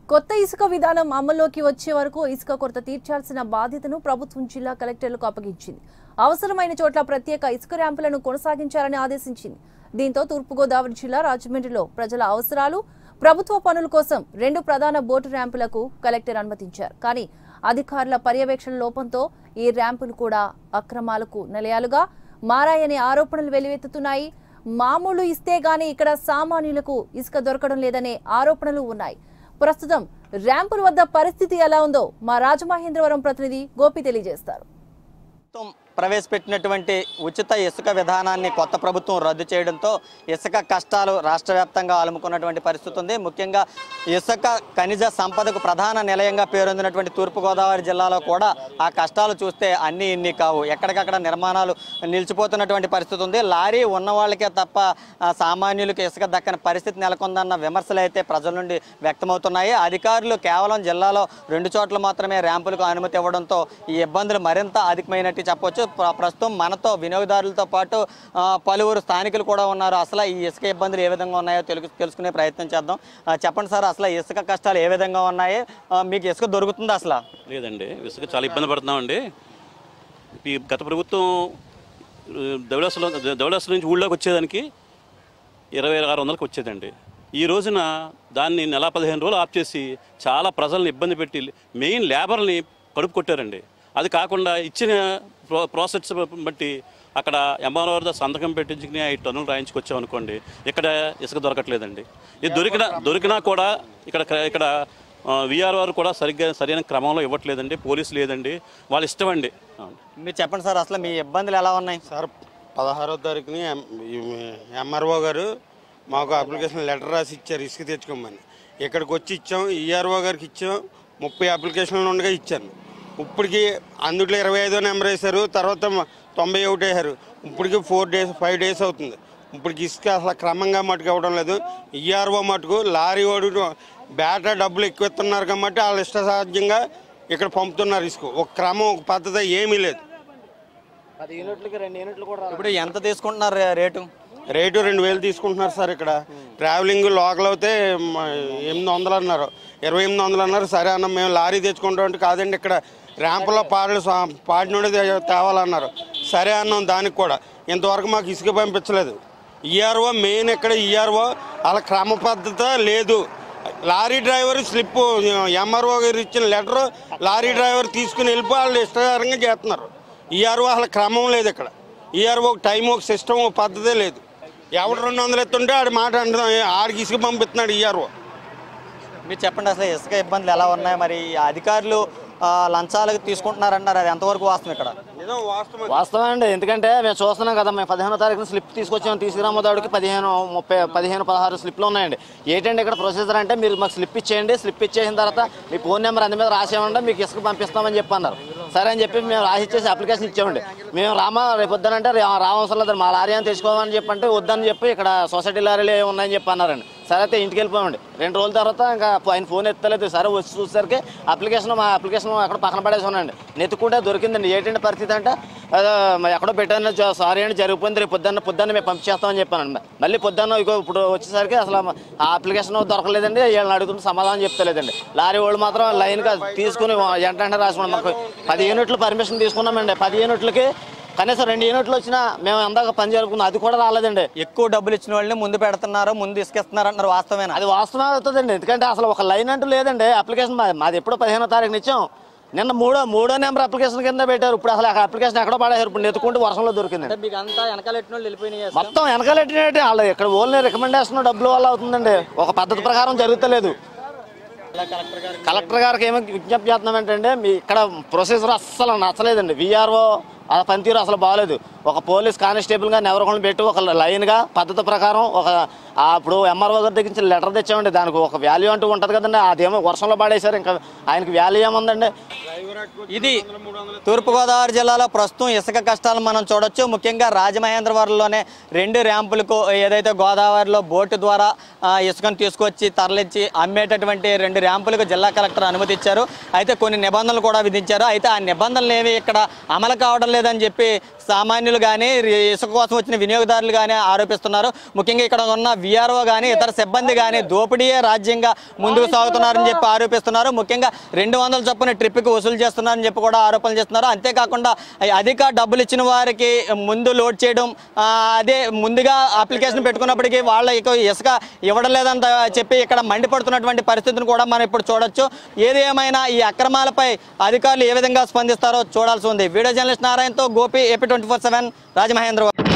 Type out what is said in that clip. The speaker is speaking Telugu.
కొత్త ఇసుక విధానం అమల్లోకి వచ్చే వరకు ఇసుక కొరత తీర్చాల్సిన బాధ్యతను ప్రభుత్వం జిల్లా కలెక్టర్లకు అప్పగించింది అవసరమైన చోట్ల ప్రత్యేక ఇసుక ర్యాంపులను కొనసాగించాలని ఆదేశించింది దీంతో తూర్పుగోదావరి జిల్లా రాజమండ్రిలో ప్రజల అవసరాలు ప్రభుత్వ పనుల కోసం రెండు ప్రధాన బోటు ర్యాంపులకు కలెక్టర్ అనుమతించారు కానీ అధికారుల పర్యవేక్షణ లోపంతో ఈ ర్యాంపులు కూడా అక్రమాలకు నిలయాలుగా మారాయనే ఆరోపణలు వెలువెత్తుతున్నాయి మామూలు ఇస్తే గానీ ఇక్కడ సామాన్యులకు ఇసుక దొరకడం లేదనే ఆరోపణలు ఉన్నాయి ప్రస్తుతం ర్యాంపుల వద్ద పరిస్థితి ఎలా ఉందో మా రాజమహేంద్రవరం ప్రతినిధి గోపి తెలియజేస్తారు ప్రభుత్వం ప్రవేశపెట్టినటువంటి ఉచిత ఇసుక విధానాన్ని కొత్త ప్రభుత్వం రద్దు చేయడంతో ఇసుక కష్టాలు రాష్ట్ర వ్యాప్తంగా అలుముకున్నటువంటి పరిస్థితి ఉంది ముఖ్యంగా ఇసుక ఖనిజ సంపదకు ప్రధాన నిలయంగా పేరొందినటువంటి తూర్పుగోదావరి జిల్లాలో కూడా ఆ కష్టాలు చూస్తే అన్ని ఇన్ని కావు ఎక్కడికక్కడ నిర్మాణాలు నిలిచిపోతున్నటువంటి పరిస్థితి ఉంది లారీ ఉన్న వాళ్ళకే తప్ప ఆ, సామాన్యులకు ఇసుక దక్కని పరిస్థితి నెలకొందన్న విమర్శలు అయితే ప్రజల నుండి వ్యక్తమవుతున్నాయి అధికారులు కేవలం జిల్లాలో రెండు చోట్ల మాత్రమే ర్యాంపులకు అనుమతి ఇవ్వడంతో ఈ ఇబ్బందులు మరింత అధికమైనట్టు చెప్పొచ్చు ప్ర- ప్రస్తుతం మనతో వినియోగదారులతో పాటు ఆ, పలువురు స్థానికులు కూడా ఉన్నారు అసలు ఈ ఇసుక ఇబ్బందులు ఏ విధంగా ఉన్నాయో తెలుగు తెలుసుకునే ప్రయత్నం చేద్దాం ఆ, చెప్పండి సార్ అసలు ఇసుక కష్టాలు ఏ విధంగా ఉన్నాయి ఆ, మీకు ఇసుక దొరుకుతుందా అసలు లేదండి ఇసుక చాలా ఇబ్బంది పడుతున్నామండి ఈ గత ప్రభుత్వం దవడాసులో దవడాసుల నుంచి ఊళ్ళోకి వచ్చేదానికి ఇరవై ఆరు వందలకు వచ్చేదండి ఈ రోజున దాన్ని నెల పదిహేను రోజులు ఆఫ్ చేసి చాలా ప్రజల్ని ఇబ్బంది పెట్టి మెయిన్ లేబర్ని కడుపు కొట్టారండి అది కాకుండా ఇచ్చిన ప్రో ప్రాసెస్ బట్టి అక్కడ ఎంఆర్ఓ వద్ద సంతకం పెట్టించుకుని ఐదు టన్నులు రాయించుకొచ్చాం అనుకోండి ఇక్కడ ఇసుక దొరకట్లేదండి ఇది దొరికినా దొరికినా కూడా ఇక్కడ ఇక్కడ విఆర్ వారు కూడా సరిగ్గా సరైన క్రమంలో ఇవ్వట్లేదండి పోలీసు లేదండి వాళ్ళ ఇష్టం అండి మీరు చెప్పండి సార్ అసలు మీ ఇబ్బందులు ఎలా ఉన్నాయి సార్ పదహారో తారీఖుని ఎంఆర్ఓ గారు మాకు అప్లికేషన్ లెటర్ రాసి ఇచ్చారు ఇసుక తెచ్చుకోమని ఇక్కడికి వచ్చి ఇచ్చాం ఈఆర్ఓ గారికి ఇచ్చాం ముప్పై అప్లికేషన్లు ఉండగా ఇచ్చాను ఇప్పటికి అందులో ఇరవై ఐదో నెంబర్ వేశారు తర్వాత మ- తొంభై ఒకటి వేశారు ఇప్పటికి ఫోర్ డేస్ ఫైవ్ డేస్ అవుతుంది ఇప్పటికి ఇసుక అసలు క్రమంగా మటుకు ఇవ్వడం లేదు ఈఆర్ఓ మటుకు లారీ వాడు బేటా డబ్బులు ఎక్కువ ఇస్తున్నారు కాబట్టి వాళ్ళు ఇష్టసాధ్యంగా ఇక్కడ పంపుతున్నారు ఇసుక ఒక క్రమం ఒక పద్ధతి ఏమీ లేదు ఇప్పుడు ఎంత తీసుకుంటున్నారు రే- రేటు రేటు రెండు వేలు తీసుకుంటున్నారు సార్ ఇక్కడ ట్రావెలింగ్ లోకల్ అయితే మ, ఎనిమిది వందలు అన్నారు ఇరవై ఎనిమిది వందలు అన్నారు సరే అన్న మేము లారీ తెచ్చుకుంటాం అంటే కాదండి ఇక్కడ ర్యాంపులో పాడలు పాడినోడే తే- తేవాలన్నారు సరే అన్నాం దానికి కూడా ఇంతవరకు మాకు ఇసుక పంపించలేదు ఈఆర్ఓ మెయిన్ ఇక్కడ ఈఆర్ఓ అలా క్రమ పద్ధతి లేదు లారీ డ్రైవర్ స్లిప్ ఎంఆర్ఓ గారు ఇచ్చిన లెటర్ లారీ డ్రైవర్ తీసుకుని వెళ్ళిపో వాళ్ళు ఇష్టకరంగా చేస్తున్నారు ఈఆర్ఓ అసలు క్రమం లేదు ఇక్కడ ఈఆర్ఓ ఒక టైం ఒక సిస్టమ్ ఒక పద్ధతే లేదు ఎవడు రెండు వందలు ఎత్తుంటే ఆడి మాట అంటున్నాం ఆడికి ఇసుక పంపిస్తున్నాడు ఈఆర్ఓ మీరు చెప్పండి అసలు ఇసుక ఇబ్బందులు ఎలా ఉన్నాయి మరి ఈ అధికారులు ఆ, లంచాలకు తీసుకుంటున్నారన్నారు అది ఎంతవరకు వాస్తవం ఇక్కడ నిజం వాస్తవం వాస్తవం అండి ఎందుకంటే మేము చూస్తున్నాం కదా మేము పదిహేనో తారీఖున స్లిప్ తీసుకొచ్చాము తీసుకురామోదాడికి పదిహేను ముప్పై పదిహేను పదహారు స్లిప్లు ఉన్నాయండి ఏంటంటే ఇక్కడ ప్రొసీజర్ అంటే మీరు మాకు స్లిప్ ఇచ్చేయండి స్లిప్ ఇచ్చేసిన తర్వాత మీ ఫోన్ నెంబర్ అందు మీద రాసేమంటే మీకు ఇసుక పంపిస్తామని చెప్పి అన్నారు సరే అని చెప్పి మేము రాసి ఇచ్చేసి అప్లికేషన్ ఇచ్చామండి మేము రామా రేపు వద్దనంటే రా- రావసరం లేదు మా లారీ అని తెచ్చుకోమని చెప్పి అంటే వద్దని చెప్పి ఇక్కడ సొసైటీ లారీలు ఏమి ఉన్నాయని చెప్పి అన్నారండి సరే అయితే ఇంటికి వెళ్ళిపోయామండి రెండు రోజుల తర్వాత ఇంకా ఆయన ఫోన్ ఎత్తలేదు సరే వచ్చి చూసేసరికి అప్లికేషన్ మా అప్లికేషన్ అక్కడ పక్కన పడేసి ఉన్నాయండి నెత్తుకుంటే దొరికిందండి ఏంటంటే పరిస్థితి అంటే అదే మరి ఎక్కడో పెట్టాను జ- సారీ అండి జరిగిపోయింది రేపు పొద్దున్న పొద్దున్న మేము పంపించేస్తామని చెప్పానండి మళ్ళీ పొద్దున్న ఇగో ఇప్పుడు వచ్చేసరికి అసలు ఆ అప్లికేషన్ దొరకలేదండి వీళ్ళని అడుగుతుంటే సమాధానం చెప్తలేదండి లారీ వాళ్ళు మాత్రం లైన్గా తీసుకుని వెంటనే రాసుకున్నాం మాకు పది యూనిట్లు పర్మిషన్ తీసుకున్నామండి పది యూనిట్లకి కనీసం రెండు యూనిట్లు వచ్చినా మేము అందాక పని జరుపుకున్నాం అది కూడా రాలేదండి ఎక్కువ డబ్బులు ఇచ్చిన వాళ్ళని ముందు పెడుతున్నారు ముందు ఇసుకిస్తున్నారు అంటున్నారు వాస్తవేనా అది వాస్తవం అవుతుందండి ఎందుకంటే అసలు ఒక లైన్ అంటూ లేదండి అప్లికేషన్ మాది మాది ఎప్పుడో పదిహేనో తారీఖున ఇచ్చాం నిన్న మూడో మూడో నెంబర్ అప్లికేషన్ కింద పెట్టారు ఇప్పుడు అసలు ఆ అప్లికేషన్ ఎక్కడో పడేసారు ఇప్పుడు నెత్తుకుంటూ వర్షంలో దొరికిందండి మీకు అంతా వెనకాల ఎట్టిన వాళ్ళు వెళ్ళిపోయినాయి మొత్తం వెనకాలెట్టినట్టు వాళ్ళు ఇక్కడ ఓన్లీ రికమెండేషన్ డబ్బుల వల్ల అవుతుందండి ఒక పద్ధతి ప్రకారం జరుగుతలేదు కలెక్టర్ గారికి ఏమో విజ్ఞప్తి చేస్తున్నాం ఏంటంటే మీ ఇక్కడ ప్రొసీజర్ అస్సలు నచ్చలేదండి విఆర్ఓ ఆ పనితీరు అసలు బాగాలేదు ఒక పోలీస్ కానిస్టేబుల్ గా ఎవరికొని పెట్టి ఒక లైన్గా పద్ధతి ప్రకారం ఒక ఆ ఇప్పుడు ఎంఆర్ఓ గారి దగ్గర నుంచి లెటర్ తెచ్చామండి దానికి ఒక వాల్యూ అంటూ ఉంటుంది కదండి అదేమో వర్షంలో పడేశారు ఇంకా ఆయనకి వాల్యూ ఏముందండి డ్రైవర్ ఇది తూర్పుగోదావరి జిల్లాలో ప్రస్తుతం ఇసుక కష్టాలు మనం చూడొచ్చు ముఖ్యంగా రాజమహేంద్రవరంలోనే రెండు ర్యాంపులకు ఏదైతే గోదావరిలో బోటు ద్వారా ఆ, ఇసుకను తీసుకొచ్చి తరలించి అమ్మేటటువంటి రెండు ర్యాంపులకు జిల్లా కలెక్టర్ అనుమతి ఇచ్చారు అయితే కొన్ని నిబంధనలు కూడా విధించారు అయితే ఆ నిబంధనలు ఏవి ఇక్కడ అమలు కావడం లేదని చెప్పి సామాన్యులు కానీ ఇసుక కోసం వచ్చిన వినియోగదారులు కానీ ఆరోపిస్తున్నారు ముఖ్యంగా ఇక్కడ ఉన్న విఆర్ఓ కానీ ఇతర సిబ్బంది కానీ దోపిడీయే రాజ్యంగా ముందుకు సాగుతున్నారని చెప్పి ఆరోపిస్తున్నారు ముఖ్యంగా రెండు వందల చొప్పున ట్రిప్కి వసూలు చేస్తున్నారని చెప్పి కూడా ఆరోపణలు చేస్తున్నారు అంతేకాకుండా ఈ అధిక డబ్బులు ఇచ్చిన వారికి ముందు లోడ్ చేయడం ఆ, అదే ముందుగా అప్లికేషన్ పెట్టుకున్నప్పటికీ వాళ్ళ ఇక ఇసుక ఇవ్వడం లేదంత చెప్పి ఇక్కడ మండిపడుతున్నటువంటి పరిస్థితిని కూడా మనం ఇప్పుడు చూడొచ్చు ఏది ఏమైనా ఈ అక్రమాలపై అధికారులు ఏ విధంగా స్పందిస్తారో చూడాల్సి ఉంది వీడియో జర్నలిస్ట్ నారాయణతో Gopi AP twenty four seven Rajamahendra